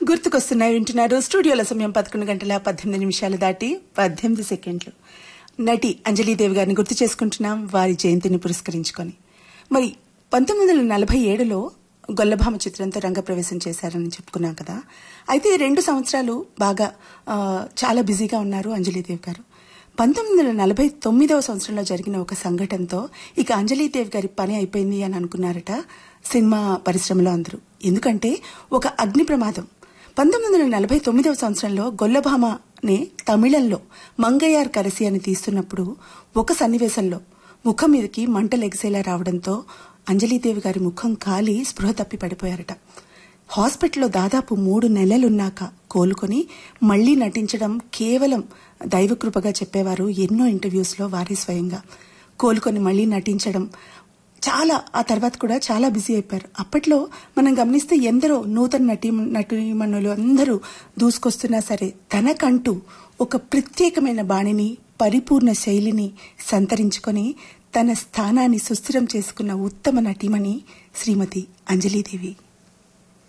గుర్తుకొస్తున్నాయి వింటున్నారు స్టూడియోల సమయం పదకొండు గంటల పద్దెనిమిది నిమిషాలు దాటి పద్దెనిమిది సెకండ్లు నటి అంజలీదేవి గారిని గుర్తు చేసుకుంటున్నాం వారి జయంతిని పురస్కరించుకొని మరి పంతొమ్మిది వందల నలభై ఏడులో గొల్లభామ చిత్రంతో రంగప్రవేశం చేశారని చెప్పుకున్నాం కదా అయితే రెండు సంవత్సరాలు బాగా ఆ, చాలా బిజీగా ఉన్నారు అంజలీదేవి గారు పంతొమ్మిది వందల నలభై తొమ్మిదవ సంవత్సరంలో జరిగిన ఒక సంఘటనతో ఇక అంజలీదేవి గారి పని అయిపోయింది అని అనుకున్నారట సినిమా పరిశ్రమలో అందరూ ఎందుకంటే ఒక అగ్ని ప్రమాదం పంతొమ్మిది వందల నలభై తొమ్మిదవ సంవత్సరంలో గొల్లభామని తమిళంలో మంగయ్యార్ కరసి అని తీస్తున్నప్పుడు ఒక సన్నివేశంలో ముఖం మీదకి మంటలెగిసేలా రావడంతో అంజలీదేవి గారి ముఖం కాలి స్పృహ తప్పి పడిపోయారట హాస్పిటల్లో దాదాపు మూడు నెలలున్నాక కోలుకొని మళ్లీ నటించడం కేవలం దైవకృపగా చెప్పేవారు ఎన్నో ఇంటర్వ్యూస్లో వారే స్వయంగా కోలుకొని మళ్లీ నటించడం చాలా ఆ తర్వాత కూడా చాలా బిజీ అయిపోయారు అప్పట్లో మనం గమనిస్తే ఎందరో నూతన నటి నటీమణులు అందరూ దూసుకొస్తున్నా సరే తనకంటూ ఒక ప్రత్యేకమైన బాణిని పరిపూర్ణ శైలిని సంతరించుకొని తన స్థానాన్ని సుస్థిరం చేసుకున్న ఉత్తమ నటీమణి శ్రీమతి అంజలీదేవి